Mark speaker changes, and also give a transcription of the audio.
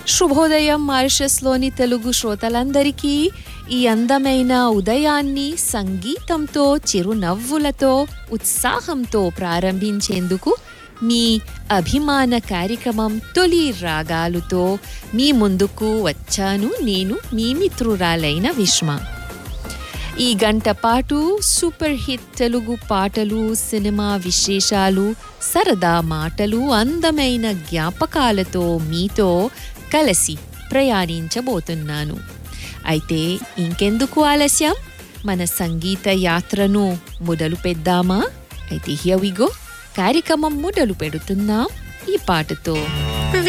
Speaker 1: శుభోదయం మారిషస్లోని తెలుగు శ్రోతలందరికీ ఈ అందమైన ఉదయాన్ని సంగీతంతో చిరునవ్వులతో ఉత్సాహంతో ప్రారంభించేందుకు మీ అభిమాన కార్యక్రమం తొలి రాగాలుతో మీ ముందుకు వచ్చాను నేను మీ మిత్రురాలైన విష్మ ఈ గంట పాటు సూపర్ హిట్ తెలుగు పాటలు సినిమా విశేషాలు సరదా మాటలు అందమైన జ్ఞాపకాలతో మీతో కలిసి ప్రయాణించబోతున్నాను అయితే ఇంకెందుకు ఆలస్యం మన సంగీత యాత్రను మొదలు పెద్దామా అయితే హియర్ వి గో కార్యక్రమం మొదలు పెడుతున్నాం ఈ పాటతో